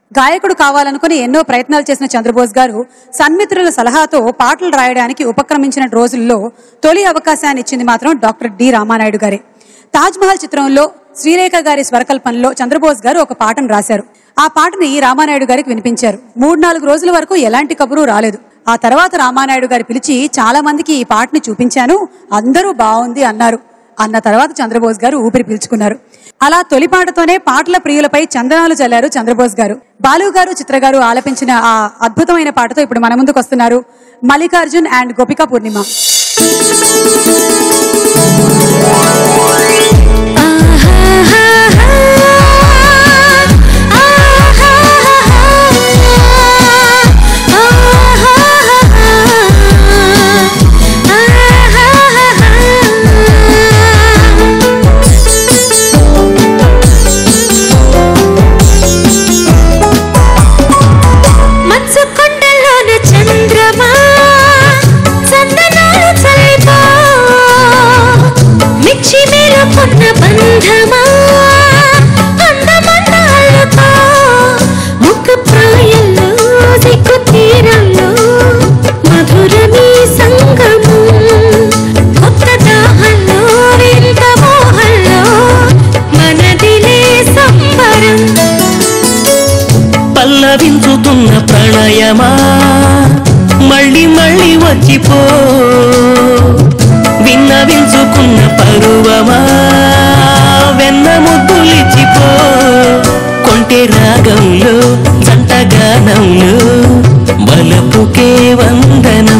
గాయకుడు కావాలనుకుని ఎన్నో ప్రయత్నాలు చేసిన చంద్రబోస్ గారు సన్మిత్రుల సలహాతో పాటలు రాయడానికి ఉపక్రమించిన రోజుల్లో తొలి అవకాశాన్ని ఇచ్చింది మాత్రం డాక్టర్ డి రామానాయుడు గారే తాజ్ మహల్ చిత్రంలో శ్రీరేఖ గారి స్వరకల్పనలో చంద్రబోస్ గారు ఒక పాటను రాశారు ఆ పాటని రామానాయుడు గారికి వినిపించారు మూడు నాలుగు రోజుల వరకు ఎలాంటి కబురు రాలేదు ఆ తర్వాత రామానాయుడు గారు పిలిచి చాలా మందికి ఈ పాటని చూపించాను అందరూ బాగుంది అన్నారు అన్న తర్వాత చంద్రబోస్ గారు ఊపిరి పీల్చుకున్నారు అలా తొలి పాటతోనే పాటల ప్రియులపై చందనాలు చల్లారు చంద్రబోస్ గారు బాలు గారు చిత్ర గారు ఆలపించిన ఆ అద్భుతమైన పాటతో ఇప్పుడు మన ముందుకు వస్తున్నారు మల్లికార్జున్ అండ్ గోపికా పూర్ణిమ మంచు కొండలోన చంద్రమా చందనాలు చల్లిపో మిర్చి మేలుకున్న బంధమా అందమంద అల్లుకో ముఖ ప్రాయంలో సిగ్గు తీరంలో మధురమీ సంగము కొత్త దాహంలో వింత మోహంలో మనదిలే సంబరం పల్లవించుతున్న ప్రణయమా మళ్ళీ మళ్ళీ వచ్చిపో విన్నవించుకున్న పరువమా వెన్న ముద్దులిచ్చిపో కొంటె రాగంలో జంట గానంలో బలపుకే వందనం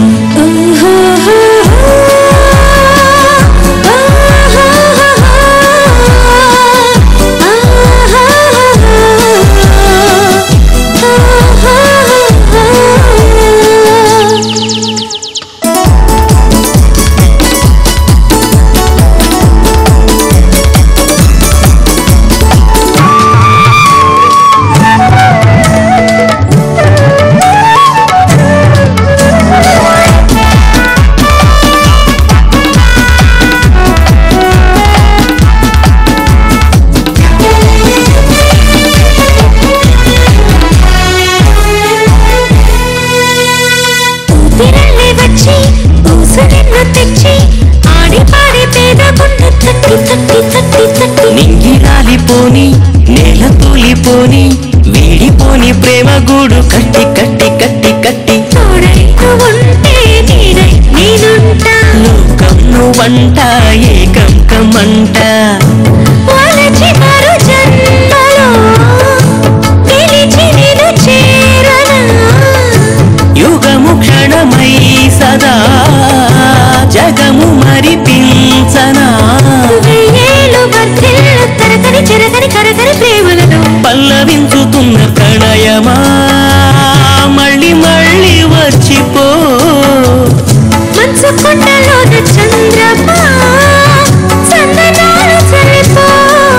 ఊపిరల్లే వచ్చి ఊసు నిన్ను తెచ్చి ఆడి పాడి పేద గుండె తట్టి తట్టి తట్టి తట్టి నింగిరాలిపోని నేల తూలిపోని వీడిపోని ప్రేమ గూడు కట్టి కట్టి కట్టి కట్టి తోడై నువ్వుంటే నీడై నేనుంటా లోకం నువ్వంట ఏకం కమంట వలచి మరు జన్మలో పిలిచి నిన్ను చేరనా యుగము క్షణమై సదా జగము మరిపించనా వెయ్యేళ్ళు వర్ధిల్లు తరగని చెరగని కరగని ప్రేమలను పల్లవించుతున్న ప్రణయమా మళ్ళీ మళ్ళీ వచ్చిపో మంచు కొండలోన చంద్రమా చందనాలు చల్లిపో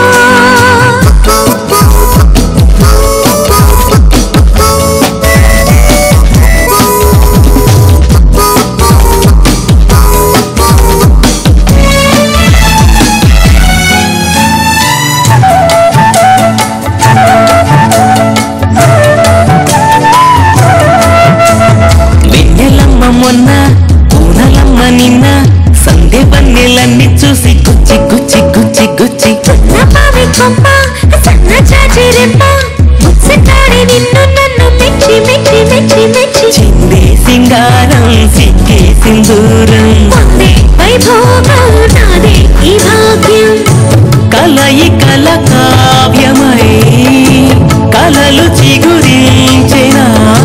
వెన్నెలమ్మ మొన్న పూనలమ్మ నిన్న సంధ్య పన్నెలన్నీ చూసి గుచ్చి గుచ్చి గుచ్చి గుచ్చి పావి కొమ్మ సన్న చాచి రెప్ప ముచ్చటాడి నిన్ను నన్ను మెచ్చి మెచ్చి మెచ్చి మెచ్చి చిందే సింగారం సిగ్గే సింధూరం పొందే వైభోగం నాదే ఈ భాగ్యం కలయి కల కావ్యమై కలలు చిగురించెనా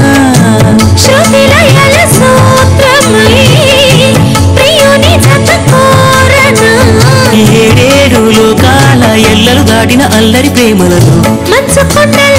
శృతిలయల సూత్రమై ప్రియుని జత కోరనా ఏడేడు లోకాల ఎల్లలు దాటిన అల్లరి ప్రేమలను మంచు కొండల